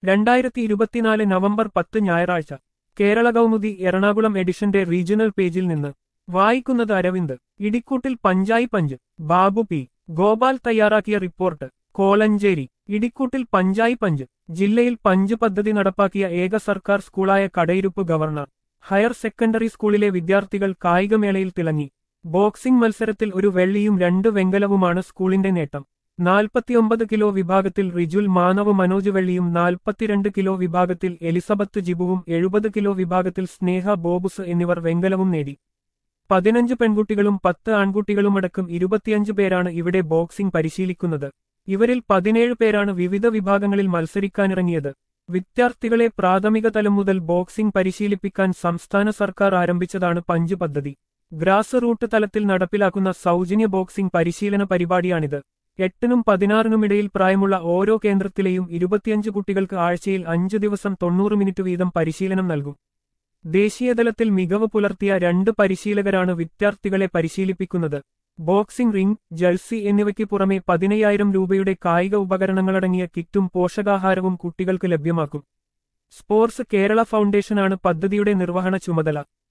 രണ്ടായിരത്തി ഇരുപത്തിനാല് നവംബർ പത്ത് ഞായറാഴ്ച കേരള കൗമുദി എറണാകുളം എഡിഷന്റെ റീജിയണൽ പേജിൽ നിന്ന് വായിക്കുന്നത് അരവിന്ദ് ഇടിക്കൂട്ടിൽ പഞ്ചായി പഞ്ച് ബാബു പി ഗോപാൽ തയ്യാറാക്കിയ റിപ്പോർട്ട് കോലഞ്ചേരി ഇടിക്കൂട്ടിൽ പഞ്ചായി പഞ്ച് ജില്ലയിൽ പഞ്ച് പദ്ധതി നടപ്പാക്കിയ ഏക സർക്കാർ സ്കൂളായ കടയിരുപ്പ് ഗവർണർ ഹയർ സെക്കൻഡറി സ്കൂളിലെ വിദ്യാർത്ഥികൾ കായികമേളയിൽ തിളങ്ങി ബോക്സിംഗ് മത്സരത്തിൽ ഒരു വെള്ളിയും രണ്ട് വെങ്കലവുമാണ് സ്കൂളിന്റെ നേട്ടം നാൽപ്പത്തിയൊമ്പത് കിലോ വിഭാഗത്തിൽ റിജുൽ മാനവ് മനോജ് വെള്ളിയും നാൽപ്പത്തിരണ്ട് കിലോ വിഭാഗത്തിൽ എലിസബത്ത് ജിബുവും എഴുപത് കിലോ വിഭാഗത്തിൽ സ്നേഹ ബോബുസ് എന്നിവർ വെങ്കലവും നേടി പതിനഞ്ച് പെൺകുട്ടികളും പത്ത് ആൺകുട്ടികളുമടക്കം ഇരുപത്തിയഞ്ച് പേരാണ് ഇവിടെ ബോക്സിംഗ് പരിശീലിക്കുന്നത് ഇവരിൽ പതിനേഴ് പേരാണ് വിവിധ വിഭാഗങ്ങളിൽ മത്സരിക്കാനിറങ്ങിയത് വിദ്യാർത്ഥികളെ പ്രാഥമിക തലം മുതൽ ബോക്സിംഗ് പരിശീലിപ്പിക്കാൻ സംസ്ഥാന സർക്കാർ ആരംഭിച്ചതാണ് പഞ്ച് പദ്ധതി ഗ്രാസ് റൂട്ട് തലത്തിൽ നടപ്പിലാക്കുന്ന സൗജന്യ ബോക്സിംഗ് പരിശീലന പരിപാടിയാണിത് എട്ടിനും പതിനാറിനുമിടയിൽ പ്രായമുള്ള ഓരോ കേന്ദ്രത്തിലെയും ഇരുപത്തിയഞ്ച് കുട്ടികൾക്ക് ആഴ്ചയിൽ അഞ്ചു ദിവസം തൊണ്ണൂറ് മിനിറ്റ് വീതം പരിശീലനം നൽകും ദേശീയതലത്തിൽ മികവ് പുലർത്തിയ രണ്ട് പരിശീലകരാണ് വിദ്യാർത്ഥികളെ പരിശീലിപ്പിക്കുന്നത് ബോക്സിംഗ് റിംഗ് ജഴ്സി എന്നിവയ്ക്ക് പുറമെ പതിനയ്യായിരം രൂപയുടെ കായിക ഉപകരണങ്ങളടങ്ങിയ കിറ്റും പോഷകാഹാരവും കുട്ടികൾക്ക് ലഭ്യമാക്കും സ്പോർട്സ് കേരള ഫൗണ്ടേഷനാണ് പദ്ധതിയുടെ നിർവഹണ ചുമതല